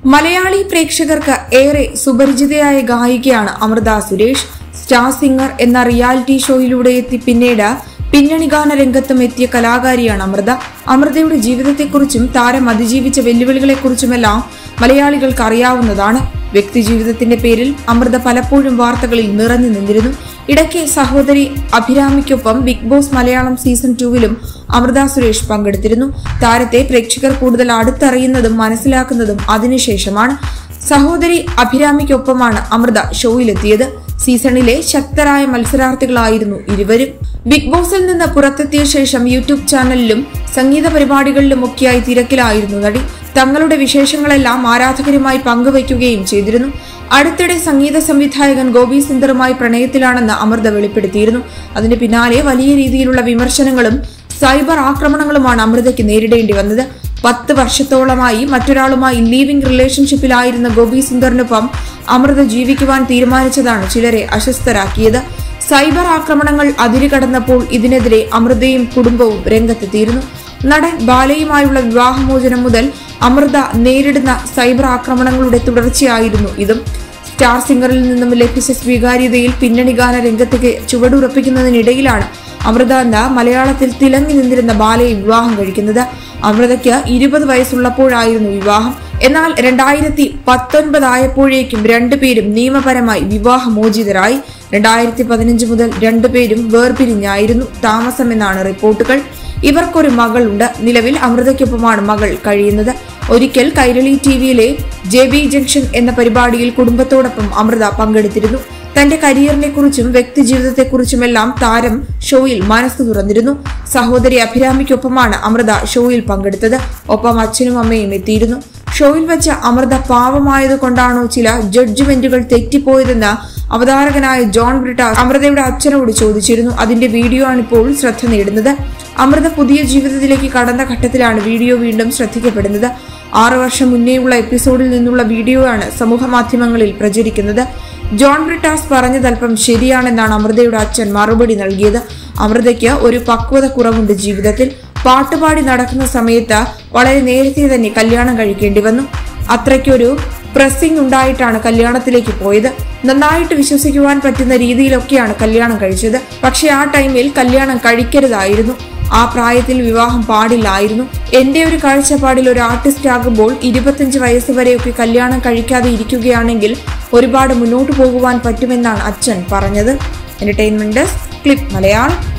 മലയാളി പ്രേക്ഷകർക്ക് ഏറെ സുപരിചിതയായ ഗായികയാണ് അമൃത സുരേഷ് സ്റ്റാർ സിംഗർ എന്ന റിയാലിറ്റി ഷോയിലൂടെ എത്തി പിന്നീട് പിന്നണി ഗാന രംഗത്തും എത്തിയ കലാകാരിയാണ് അമൃത അമൃതയുടെ ജീവിതത്തെക്കുറിച്ചും താരം അതിജീവിച്ച വെല്ലുവിളികളെക്കുറിച്ചുമെല്ലാം മലയാളികൾക്ക് അറിയാവുന്നതാണ് വ്യക്തിജീവിതത്തിന്റെ പേരിൽ അമൃത പലപ്പോഴും വാർത്തകളിൽ നിറഞ്ഞു നിന്നിരുന്നു ഇടയ്ക്ക് സഹോദരി അഭിരാമിക്കൊപ്പം ബിഗ് ബോസ് മലയാളം സീസൺ ടൂവിലും അമൃത സുരേഷ് പങ്കെടുത്തിരുന്നു താരത്തെ പ്രേക്ഷകർ കൂടുതൽ അടുത്തറിയുന്നതും മനസ്സിലാക്കുന്നതും അതിനുശേഷമാണ് സഹോദരി അഭിരാമിക്കൊപ്പമാണ് അമൃത ഷോയിലെത്തിയത് സീസണിലെ ശക്തരായ മത്സരാർത്ഥികളായിരുന്നു ഇരുവരും ബിഗ് ബോസിൽ നിന്ന് പുറത്തെത്തിയ ശേഷം യൂട്യൂബ് ചാനലിലും സംഗീത പരിപാടികളിലുമൊക്കെയായി തിരക്കിലായിരുന്നു നടി തങ്ങളുടെ വിശേഷങ്ങളെല്ലാം ആരാധകരുമായി പങ്കുവയ്ക്കുകയും ചെയ്തിരുന്നു അടുത്തിടെ സംഗീത സംവിധായകൻ ഗോപി സുന്ദറുമായി പ്രണയത്തിലാണെന്ന് അമൃത വെളിപ്പെടുത്തിയിരുന്നു അതിന് പിന്നാലെ വലിയ രീതിയിലുള്ള വിമർശനങ്ങളും സൈബർ ആക്രമണങ്ങളുമാണ് അമൃതയ്ക്ക് നേരിടേണ്ടി വന്നത് പത്ത് വർഷത്തോളമായി മറ്റൊരാളുമായി ലീവിംഗ് റിലേഷൻഷിപ്പിലായിരുന്ന ഗോപി സുന്ദറിനൊപ്പം അമൃത ജീവിക്കുവാൻ തീരുമാനിച്ചതാണ് ചിലരെ അസ്വസ്ഥരാക്കിയത് സൈബർ ആക്രമണങ്ങൾ അതിരുകടന്നപ്പോൾ ഇതിനെതിരെ അമൃതയും കുടുംബവും രംഗത്തെത്തിയിരുന്നു നടൻ ബാലയുമായുള്ള വിവാഹമോചനം മുതൽ അമൃത നേരിടുന്ന സൈബർ ആക്രമണങ്ങളുടെ തുടർച്ചയായിരുന്നു ഇതും സ്റ്റാർ സിംഗറിൽ നിന്നും ലഭിച്ച സ്വീകാര്യതയിൽ പിന്നണി ഗാന രംഗത്തേക്ക് ചുവടുറപ്പിക്കുന്നതിനിടയിലാണ് അമൃത എന്ന മലയാളത്തിൽ തിളങ്ങി നിന്നിരുന്ന ബാലയെ വിവാഹം കഴിക്കുന്നത് അമൃതയ്ക്ക് ഇരുപത് വയസ്സുള്ളപ്പോഴായിരുന്നു വിവാഹം എന്നാൽ രണ്ടായിരത്തി പത്തൊൻപതായപ്പോഴേക്കും രണ്ടുപേരും നിയമപരമായി വിവാഹമോചിതരായി രണ്ടായിരത്തി പതിനഞ്ച് മുതൽ രണ്ടുപേരും വേർപിരിഞ്ഞായിരുന്നു താമസമെന്നാണ് റിപ്പോർട്ടുകൾ ഇവർക്കൊരു മകളുണ്ട് നിലവിൽ അമൃതയ്ക്കൊപ്പമാണ് മകൾ കഴിയുന്നത് ഒരിക്കൽ കൈരളി ടി വിയിലെ ജെ ബി ജംഗ്ഷൻ എന്ന പരിപാടിയിൽ കുടുംബത്തോടൊപ്പം അമൃത പങ്കെടുത്തിരുന്നു തന്റെ കരിയറിനെ കുറിച്ചും വ്യക്തിജീവിതത്തെക്കുറിച്ചുമെല്ലാം താരം ഷോയിൽ മനസ്സ് തുറന്നിരുന്നു സഹോദരി അഭിരാമിക്കൊപ്പമാണ് അമൃത ഷോയിൽ പങ്കെടുത്തത് ഒപ്പം അച്ഛനും അമ്മയും എത്തിയിരുന്നു ഷോയിൽ വെച്ച അമൃത പാവമായതുകൊണ്ടാണോ ചില ജഡ്ജ്മെന്റുകൾ തെറ്റിപ്പോയതെന്ന് അവതാരകനായ ജോൺ ബ്രിട്ടാസ് അമൃതയുടെ അച്ഛനോട് ചോദിച്ചിരുന്നു അതിന്റെ വീഡിയോ ആണ് ഇപ്പോൾ ശ്രദ്ധ നേടുന്നത് അമൃത പുതിയ ജീവിതത്തിലേക്ക് കടന്ന ഘട്ടത്തിലാണ് വീഡിയോ വീണ്ടും ശ്രദ്ധിക്കപ്പെടുന്നത് ആറു വർഷം മുന്നേയുള്ള എപ്പിസോഡിൽ നിന്നുള്ള വീഡിയോ ആണ് സമൂഹ മാധ്യമങ്ങളിൽ പ്രചരിക്കുന്നത് ജോൺ ബ്രിട്ടാസ് പറഞ്ഞതല്പം ശരിയാണെന്നാണ് അമൃതയുടെ അച്ഛൻ മറുപടി നൽകിയത് അമൃതയ്ക്ക് ഒരു പക്വത കുറവുണ്ട് ജീവിതത്തിൽ പാട്ടുപാടി നടക്കുന്ന സമയത്ത് വളരെ നേരത്തെ തന്നെ കല്യാണം കഴിക്കേണ്ടി വന്നു അത്രയ്ക്കൊരു പ്രസ്സിംഗ് ഉണ്ടായിട്ടാണ് കല്യാണത്തിലേക്ക് പോയത് നന്നായിട്ട് വിശ്വസിക്കുവാൻ പറ്റുന്ന രീതിയിലൊക്കെയാണ് കല്യാണം കഴിച്ചത് പക്ഷെ ആ ടൈമിൽ കല്യാണം കഴിക്കരുതായിരുന്നു ആ പ്രായത്തിൽ വിവാഹം പാടില്ലായിരുന്നു എന്റെ ഒരു കാഴ്ചപ്പാടിൽ ഒരു ആർട്ടിസ്റ്റ് ആകുമ്പോൾ ഇരുപത്തഞ്ച് വയസ്സ് വരെയൊക്കെ കല്യാണം കഴിക്കാതെ ഇരിക്കുകയാണെങ്കിൽ ഒരുപാട് മുന്നോട്ട് പോകുവാൻ പറ്റുമെന്നാണ് അച്ഛൻ പറഞ്ഞത് എന്റർടൈൻമെന്റ് ഡെസ്ക് ക്ലിപ്പ് മലയാളം